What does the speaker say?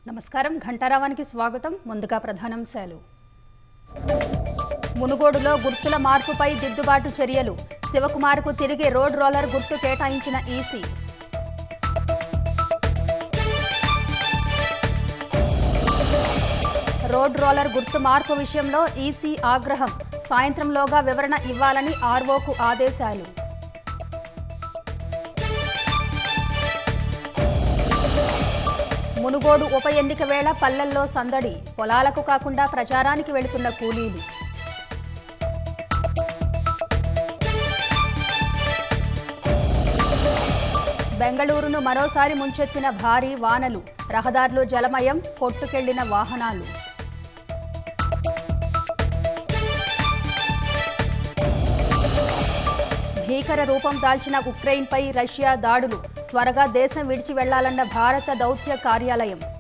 నమస్కారం ఘంటారావానికి స్వాగతం ముందుగా ప్రధానాంశాలు మునుగోడులో గుర్తుల మార్పుపై దిద్దుబాటు చర్యలు శివకుమార్కు తిరిగి రోడ్ రోలర్ గుర్తు కేటాయించిన ఈసీ రోడ్ రోలర్ గుర్తు మార్పు విషయంలో ఈసీ ఆగ్రహం సాయంత్రంలోగా వివరణ ఇవ్వాలని ఆర్వోకు ఆదేశాలు మునుగోడు ఉప ఎన్నిక వేళ పల్లెల్లో సందడి పొలాలకు కాకుండా ప్రచారానికి వెళుతున్న కూలీలు బెంగళూరును మరోసారి ముంచెత్తిన భారీ వానలు రహదారులు జలమయం కొట్టుకెళ్లిన వాహనాలు భీకర రూపం దాల్చిన ఉక్రెయిన్పై రష్యా దాడులు త్వరగా దేశం విడిచి వెళ్లాలన్న భారత దౌత్య కార్యాలయం